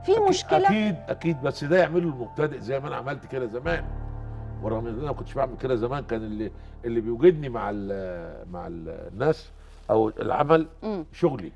في مشكله اكيد اكيد بس ده يعمله المبتدئ زي ما انا عملت كده زمان ورغم ان انا ما كنتش بعمل كده زمان كان اللي اللي بيوجدني مع ال مع ال الناس او العمل مم. شغلي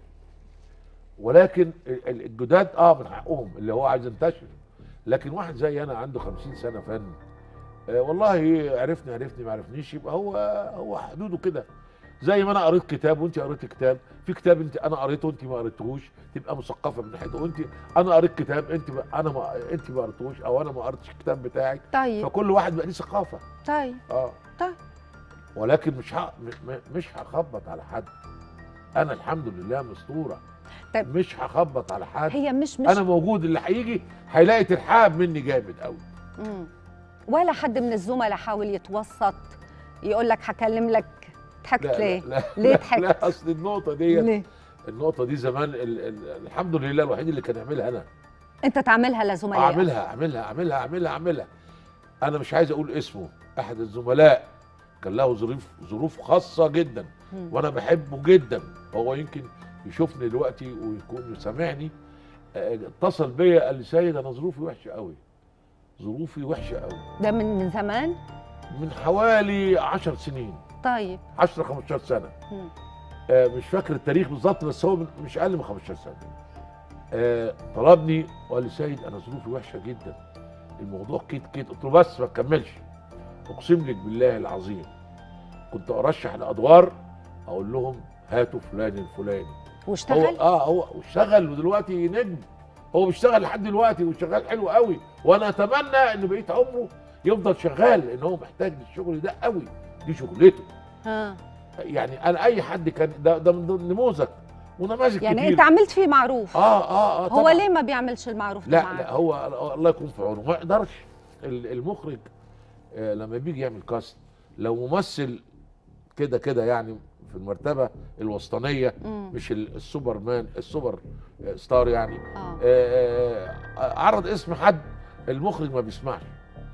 ولكن ال- ال- الجداد اه من حقهم اللي هو عايز ينتشر لكن واحد زي انا عنده 50 سنه فن آه والله عرفني عرفني ما عرفنيش يبقى هو هو حدوده كده زي ما انا قريت كتاب وانت قريت كتاب في كتاب انت انا قريته وانت ما قريتهوش تبقى مثقفه من ناحيته وانت انا قريت كتاب انت ما انا ما انت ما قريتهوش او انا ما قريتش الكتاب بتاعك طيب فكل واحد بقى ليه ثقافه طيب اه طيب ولكن مش ه... م- م- مش هخبط على حد انا الحمد لله مستوره طيب. مش هخبط على حد هي مش مش انا موجود اللي هيجي هيلاقي ترحاب مني جامد قوي مم. ولا حد من الزملاء حاول يتوسط يقول لك هكلم لك ضحكت لا ليه؟ لا لا ليه لا, ضحكت؟ لا اصل النقطه دي ليه؟ النقطه دي زمان ال... ال... الحمد لله الوحيد اللي كان يعملها انا انت تعملها لزملائك اعملها اعملها اعملها اعملها اعملها انا مش عايز اقول اسمه احد الزملاء كان له ظروف ظروف خاصه جدا مم. وانا بحبه جدا هو يمكن يشوفني دلوقتي ويكون سامعني آه، اتصل بيا قال لي سيد انا ظروفي وحشه قوي ظروفي وحشه قوي ده من من زمان؟ من حوالي 10 سنين طيب 10 15 سنه مم. آه، مش فاكر التاريخ بالظبط بس هو من- مش اقل من 15 سنه آه، طلبني وقال لي سيد انا ظروفي وحشه جدا الموضوع كده كده قلت له بس ما تكملش اقسم لك بالله العظيم كنت ارشح لادوار اقول لهم هاتوا فلان الفلاني هو واشتغل؟ اه هو واشتغل ودلوقتي نجم هو بيشتغل لحد دلوقتي وشغال حلو قوي وانا اتمنى ان بقيه عمره يفضل شغال لان هو محتاج للشغل ده قوي دي شغلته ها يعني انا اي حد كان ده ده من ضمن نموذج ونماذج يعني كتير انت عملت فيه معروف اه اه اه هو طبعاً. ليه ما بيعملش المعروف ده لا معاك؟ لا هو الله يكون في عونه ما يقدرش ال- المخرج آه لما بيجي يعمل كاست لو ممثل كده كده يعني في المرتبه الوسطانيه مم. مش ال- السوبرمان السوبر آه، ستار يعني اه آه، آه، عرض اسم حد المخرج ما بيسمعش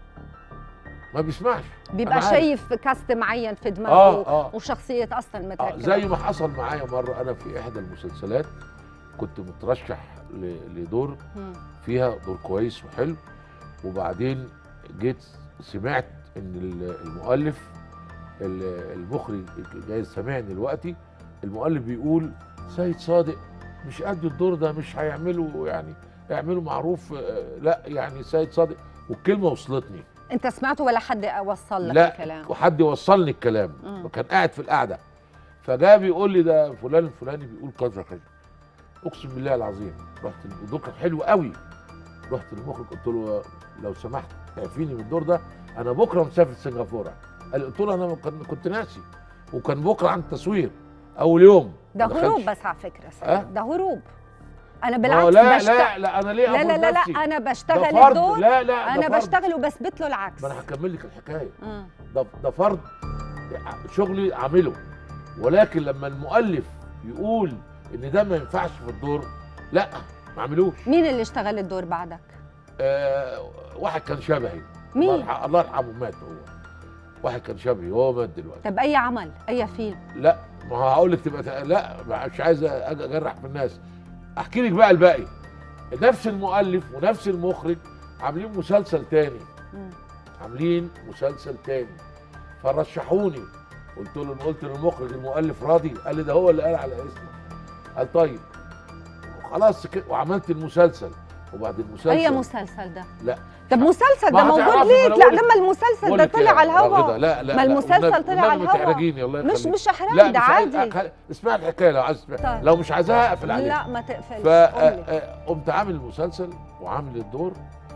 ما بيسمعش بيبقى أنا عارف. شايف كاست معين في دماغه آه، آه. وشخصيه اصلا آه متركبه زي ما حصل معايا مره انا في احدى المسلسلات كنت مترشح ل- لدور مم. فيها دور كويس وحلو وبعدين جيت سمعت ان ال- المؤلف ال- المخرج جاي سامعني دلوقتي المؤلف بيقول سيد صادق مش قد الدور ده مش هيعملوا يعني يعملوا معروف آه، لا يعني سيد صادق والكلمه وصلتني انت سمعته ولا حد وصل لك لا الكلام وحد يوصلني الكلام مم. وكان قاعد في القعده فجاء بيقول لي ده فلان الفلاني بيقول كذا كذا اقسم بالله العظيم رحت الدور كان حلو قوي رحت للمخرج قلت له لو سمحت تعفيني من الدور ده انا بكره مسافر سنغافوره قال قلت له انا كان- كنت ناسي وكان بكره عندي تصوير اول يوم ده ما هروب دخلش. بس على فكره سيد. أه؟ ده هروب انا ما هو بالعكس لا بشتغل لا لا انا ليه لا لا أفرض لا, لا نفسي؟ انا ده بشتغل فرض الدور لا لا ده انا فرض. بشتغل وبثبت له العكس ما انا هكمل لك الحكايه آه. ده ده فرض شغلي عامله ولكن لما المؤلف يقول ان ده ما ينفعش في الدور لا ما عملوش مين اللي اشتغل الدور بعدك آه واحد كان شبهي مين؟ الله يرحمه الله يرحمه مات هو واحد كان شبهي هو مات دلوقتي طب اي عمل اي فيلم لا ما هقول لك تبقى ت- لا مش عايز أج- اجرح في الناس احكي لك بقى الباقي نفس المؤلف ونفس المخرج عاملين مسلسل تاني مم. عاملين مسلسل تاني فرشحوني قلت له قلت للمخرج المؤلف راضي قال لي ده هو اللي قال على اسمه قال طيب خلاص كده وعملت المسلسل وبعد المسلسل اي مسلسل ده لا طب مسلسل ما ده موجود هتعرفي، ليك ما أنا لا بقول لك- لما المسلسل بقول ده لك طلع يا على راغدة، الهوا لا لا ما لا، المسلسل والنبي- طلع على والنبي ما الهوا. تحرجيني الله مش يخليك مش احراج لا ده مش عايز- عادي أخ- اسمع الحكايه لو عايز تسمع طيب. لو مش عايزاها اقفل عليك لا ما تقفلش قولي. فقمت عامل المسلسل وعامل الدور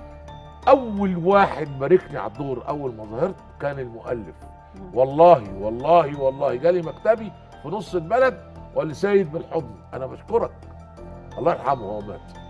اول واحد باركني على الدور اول ما ظهرت كان المؤلف مم. والله والله والله جالي مكتبي في نص البلد وقال لي سيد بالحضن انا بشكرك الله يرحمه هو مات